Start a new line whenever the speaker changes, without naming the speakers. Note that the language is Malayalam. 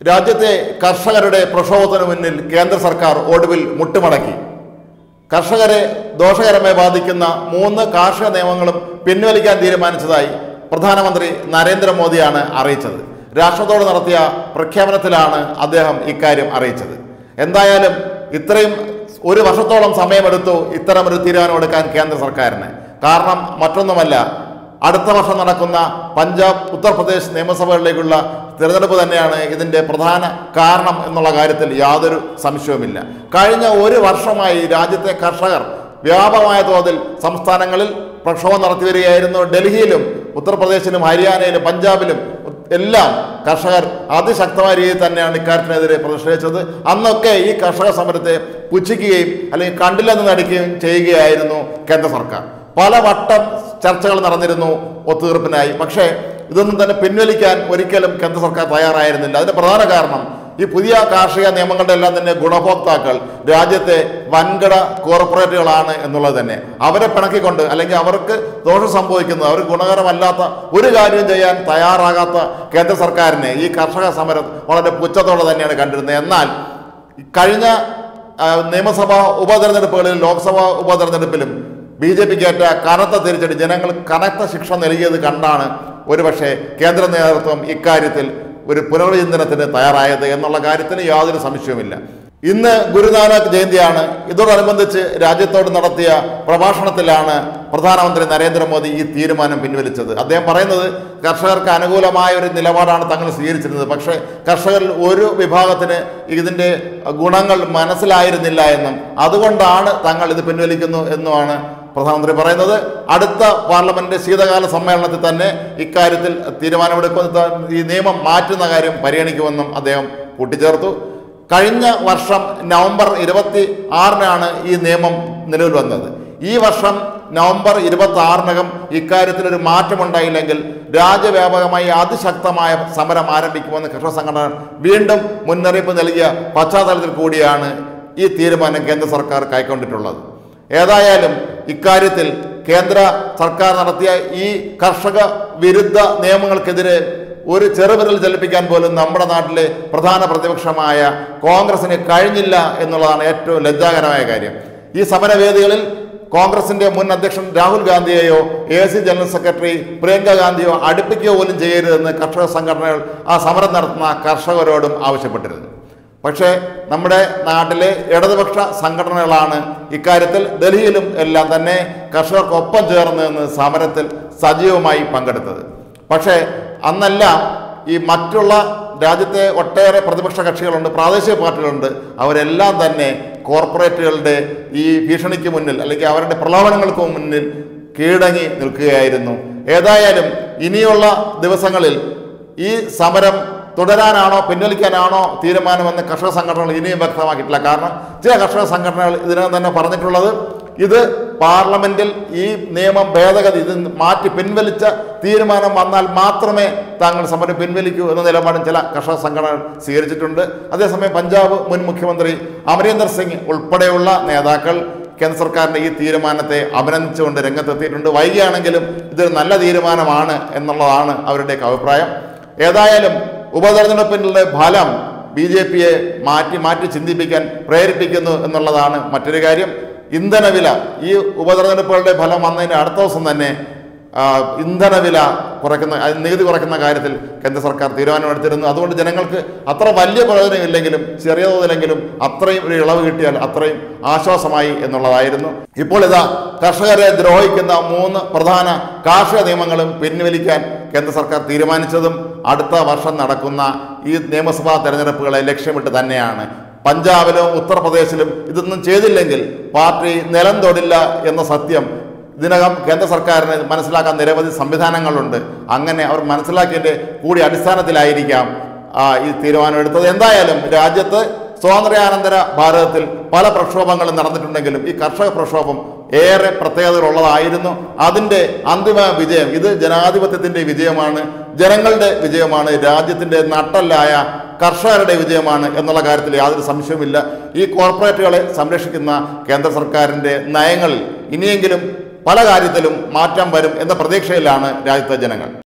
രാജ്യത്തെ കർഷകരുടെ പ്രക്ഷോഭത്തിന് മുന്നിൽ കേന്ദ്ര സർക്കാർ ഒടുവിൽ മുട്ടുമടക്കി കർഷകരെ ദോഷകരമായി ബാധിക്കുന്ന മൂന്ന് കാർഷിക നിയമങ്ങളും പിൻവലിക്കാൻ തീരുമാനിച്ചതായി പ്രധാനമന്ത്രി നരേന്ദ്രമോദിയാണ് അറിയിച്ചത് രാഷ്ട്രത്തോട് നടത്തിയ പ്രഖ്യാപനത്തിലാണ് അദ്ദേഹം ഇക്കാര്യം അറിയിച്ചത് എന്തായാലും ഇത്രയും ഒരു വർഷത്തോളം സമയമെടുത്തു ഇത്തരമൊരു തീരുമാനമെടുക്കാൻ കേന്ദ്ര സർക്കാരിന് കാരണം മറ്റൊന്നുമല്ല അടുത്ത വർഷം നടക്കുന്ന പഞ്ചാബ് ഉത്തർപ്രദേശ് നിയമസഭകളിലേക്കുള്ള തിരഞ്ഞെടുപ്പ് തന്നെയാണ് ഇതിൻ്റെ പ്രധാന കാരണം എന്നുള്ള കാര്യത്തിൽ യാതൊരു സംശയവുമില്ല കഴിഞ്ഞ ഒരു വർഷമായി രാജ്യത്തെ കർഷകർ വ്യാപകമായ തോതിൽ സംസ്ഥാനങ്ങളിൽ പ്രക്ഷോഭം നടത്തി വരികയായിരുന്നു ഡൽഹിയിലും ഉത്തർപ്രദേശിലും ഹരിയാനയിലും പഞ്ചാബിലും എല്ലാം കർഷകർ അതിശക്തമായ രീതിയിൽ തന്നെയാണ് ഇക്കാര്യത്തിനെതിരെ പ്രതിഷേധിച്ചത് അന്നൊക്കെ ഈ കർഷക സമരത്തെ പുച്ഛിക്കുകയും അല്ലെങ്കിൽ കണ്ടില്ലെന്ന് നടിക്കുകയും ചെയ്യുകയായിരുന്നു കേന്ദ്ര സർക്കാർ പല വട്ടം ചർച്ചകൾ നടന്നിരുന്നു ഒത്തുതീർപ്പിനായി പക്ഷേ ഇതൊന്നും തന്നെ പിൻവലിക്കാൻ ഒരിക്കലും കേന്ദ്ര സർക്കാർ തയ്യാറായിരുന്നില്ല അതിന്റെ പ്രധാന കാരണം ഈ പുതിയ കാർഷിക നിയമങ്ങളുടെ എല്ലാം തന്നെ ഗുണഭോക്താക്കൾ രാജ്യത്തെ വൻകിട കോർപ്പറേറ്റുകളാണ് എന്നുള്ളത് തന്നെ അവരെ പിണക്കിക്കൊണ്ട് അല്ലെങ്കിൽ അവർക്ക് ദോഷം സംഭവിക്കുന്നത് അവർക്ക് ഗുണകരമല്ലാത്ത ഒരു കാര്യവും ചെയ്യാൻ തയ്യാറാകാത്ത കേന്ദ്ര സർക്കാരിനെ ഈ കർഷക സമരം വളരെ പുച്ഛത്തോടെ തന്നെയാണ് കണ്ടിരുന്നത് എന്നാൽ കഴിഞ്ഞ ആ, നിയമസഭാ ഉപതെരഞ്ഞെടുപ്പുകളിലും ലോക്സഭാ ഉപതെരഞ്ഞെടുപ്പിലും ബി ജെ പിക്ക് ഏറ്റ കനത്ത തിരിച്ചടി ജനങ്ങൾ കനത്ത ശിക്ഷ നൽകിയത് കണ്ടാണ് ഒരുപക്ഷെ കേന്ദ്ര നേതൃത്വം ഇക്കാര്യത്തിൽ ഒരു പുനർവിചിന്തനത്തിന് തയ്യാറായത് എന്നുള്ള കാര്യത്തിന് യാതൊരു സംശയവുമില്ല ഇന്ന് ഗുരുനാനക് ജയന്തിയാണ് ഇതോടനുബന്ധിച്ച് രാജ്യത്തോട് നടത്തിയ പ്രഭാഷണത്തിലാണ് പ്രധാനമന്ത്രി നരേന്ദ്രമോദി ഈ തീരുമാനം പിൻവലിച്ചത് അദ്ദേഹം പറയുന്നത് കർഷകർക്ക് അനുകൂലമായ ഒരു നിലപാടാണ് തങ്ങൾ സ്വീകരിച്ചിരുന്നത് പക്ഷേ കർഷകരിൽ ഒരു വിഭാഗത്തിന് ഇതിൻ്റെ ഗുണങ്ങൾ മനസ്സിലായിരുന്നില്ല എന്നും അതുകൊണ്ടാണ് തങ്ങൾ ഇത് പിൻവലിക്കുന്നു എന്നുമാണ് പ്രധാനമന്ത്രി പറയുന്നത് അടുത്ത പാർലമെന്റ് ശീതകാല സമ്മേളനത്തിൽ തന്നെ ഇക്കാര്യത്തിൽ തീരുമാനമെടുക്കുന്ന ഈ നിയമം മാറ്റുന്ന കാര്യം പരിഗണിക്കുമെന്നും അദ്ദേഹം കൂട്ടിച്ചേർത്തു കഴിഞ്ഞ വർഷം നവംബർ ഇരുപത്തി ആറിനാണ് ഈ നിയമം നിലവിൽ വന്നത് ഈ വർഷം നവംബർ ഇരുപത്തി ആറിനകം ഇക്കാര്യത്തിൽ ഒരു മാറ്റമുണ്ടായില്ലെങ്കിൽ രാജ്യവ്യാപകമായി അതിശക്തമായ സമരം ആരംഭിക്കുമെന്ന് കർഷക സംഘടന വീണ്ടും മുന്നറിയിപ്പ് നൽകിയ പശ്ചാത്തലത്തിൽ കൂടിയാണ് ഈ തീരുമാനം കേന്ദ്ര സർക്കാർ കൈക്കൊണ്ടിട്ടുള്ളത് ഏതായാലും ഇക്കാര്യത്തിൽ കേന്ദ്ര സർക്കാർ നടത്തിയ ഈ കർഷക വിരുദ്ധ നിയമങ്ങൾക്കെതിരെ ഒരു ചെറുവിരൽ ചലിപ്പിക്കാൻ പോലും നമ്മുടെ നാട്ടിലെ പ്രധാന പ്രതിപക്ഷമായ കോൺഗ്രസിന് കഴിഞ്ഞില്ല എന്നുള്ളതാണ് ഏറ്റവും ലജ്ജാകരമായ കാര്യം ഈ സമരവേദികളിൽ കോൺഗ്രസിന്റെ മുൻ അധ്യക്ഷൻ രാഹുൽ ഗാന്ധിയെയോ A C general secretary Priyanka ഗാന്ധിയോ അടുപ്പിക്കുകയോ പോലും ചെയ്യരുതെന്ന് കർഷക സംഘടനകൾ ആ സമരം നടത്തുന്ന കർഷകരോടും ആവശ്യപ്പെട്ടിരുന്നു പക്ഷേ നമ്മുടെ നാട്ടിലെ ഇടതുപക്ഷ സംഘടനകളാണ് ഇക്കാര്യത്തിൽ ഡൽഹിയിലും എല്ലാം തന്നെ കർഷകർക്കൊപ്പം ചേർന്ന് നിന്ന് സമരത്തിൽ സജീവമായി പങ്കെടുത്തത് പക്ഷേ അന്നെല്ലാം ഈ മറ്റുള്ള രാജ്യത്തെ ഒട്ടേറെ പ്രതിപക്ഷ കക്ഷികളുണ്ട് പ്രാദേശിക പാർട്ടികളുണ്ട് അവരെല്ലാം തന്നെ കോർപ്പറേറ്റുകളുടെ ഈ ഭീഷണിക്ക് മുന്നിൽ അല്ലെങ്കിൽ അവരുടെ പ്രലോഭനങ്ങൾക്ക് മുന്നിൽ കീഴടങ്ങി നിൽക്കുകയായിരുന്നു ഏതായാലും ഇനിയുള്ള ദിവസങ്ങളിൽ ഈ സമരം തുടരാനാണോ പിൻവലിക്കാനാണോ തീരുമാനമെന്ന് കർഷക സംഘടനകൾ ഇനിയും വ്യക്തമാക്കിയിട്ടില്ല കാരണം ചില കർഷക സംഘടനകൾ ഇതിനകം തന്നെ പറഞ്ഞിട്ടുള്ളത് ഇത് പാർലമെന്റിൽ ഈ നിയമം ഭേദഗതി ഇത് മാറ്റി പിൻവലിച്ച തീരുമാനം വന്നാൽ മാത്രമേ താങ്കൾ സമരം പിൻവലിക്കൂ എന്ന നിലപാടും ചില കർഷക സംഘടനകൾ സ്വീകരിച്ചിട്ടുണ്ട് അതേസമയം പഞ്ചാബ് മുൻ മുഖ്യമന്ത്രി അമരീന്ദർ സിംഗ് ഉൾപ്പെടെയുള്ള നേതാക്കൾ കേന്ദ്ര സർക്കാരിന്റെ ഈ തീരുമാനത്തെ അഭിനന്ദിച്ചുകൊണ്ട് രംഗത്തെത്തിയിട്ടുണ്ട് വൈകിയാണെങ്കിലും ഇതൊരു നല്ല തീരുമാനമാണ് എന്നുള്ളതാണ് അവരുടെയൊക്കെ അഭിപ്രായം ഏതായാലും ഉപതെരഞ്ഞെടുപ്പിൻ്റെ ഫലം ബി ജെ പിയെ മാറ്റി മാറ്റി ചിന്തിപ്പിക്കാൻ പ്രേരിപ്പിക്കുന്നു എന്നുള്ളതാണ് മറ്റൊരു കാര്യം ഇന്ധനവില ഈ ഉപതെരഞ്ഞെടുപ്പുകളുടെ ഫലം വന്നതിന് അടുത്ത ദിവസം തന്നെ ആ, ഇന്ധനവില കുറയ്ക്കുന്ന അത് നികുതി കുറയ്ക്കുന്ന കാര്യത്തിൽ കേന്ദ്ര സർക്കാർ തീരുമാനമെടുത്തിരുന്നു അതുകൊണ്ട് ജനങ്ങൾക്ക് അത്ര വലിയ പ്രയോജനമില്ലെങ്കിലും ചെറിയ തോതിലെങ്കിലും അത്രയും ഒരു ഇളവ് കിട്ടിയാൽ അത്രയും ആശ്വാസമായി എന്നുള്ളതായിരുന്നു ഇപ്പോൾ ഇതാ കർഷകരെ ദ്രോഹിക്കുന്ന മൂന്ന് പ്രധാന കാർഷിക നിയമങ്ങളും പിൻവലിക്കാൻ കേന്ദ്ര സർക്കാർ തീരുമാനിച്ചതും അടുത്ത വർഷം നടക്കുന്ന ഈ നിയമസഭാ തെരഞ്ഞെടുപ്പുകളെ ലക്ഷ്യമിട്ട് തന്നെയാണ് പഞ്ചാബിലും ഉത്തർപ്രദേശിലും ഇതൊന്നും ചെയ്തില്ലെങ്കിൽ പാർട്ടി നിലം തൊടില്ല എന്ന സത്യം ഇതിനകം കേന്ദ്ര സർക്കാരിന് മനസ്സിലാക്കാൻ നിരവധി സംവിധാനങ്ങളുണ്ട് അങ്ങനെ അവർ മനസ്സിലാക്കിയതിൻ്റെ കൂടി അടിസ്ഥാനത്തിലായിരിക്കാം ആ, ഈ തീരുമാനമെടുത്തത് എന്തായാലും രാജ്യത്ത് സ്വാതന്ത്ര്യാനന്തര ഭാരതത്തിൽ പല പ്രക്ഷോഭങ്ങളും നടന്നിട്ടുണ്ടെങ്കിലും ഈ കർഷക പ്രക്ഷോഭം ഏറെ പ്രത്യേകതകളുള്ളതായിരുന്നു അതിൻ്റെ അന്തിമ വിജയം ഇത് ജനാധിപത്യത്തിൻ്റെ വിജയമാണ് ജനങ്ങളുടെ വിജയമാണ് രാജ്യത്തിൻ്റെ നട്ടല്ലായ കർഷകരുടെ വിജയമാണ് എന്നുള്ള കാര്യത്തിൽ യാതൊരു സംശയവുമില്ല ഈ കോർപ്പറേറ്റുകളെ സംരക്ഷിക്കുന്ന കേന്ദ്ര സർക്കാരിൻ്റെ നയങ്ങളിൽ ഇനിയെങ്കിലും പല കാര്യത്തിലും മാറ്റം വരും എന്ന പ്രതീക്ഷയിലാണ് രാജ്യത്തെ ജനങ്ങൾ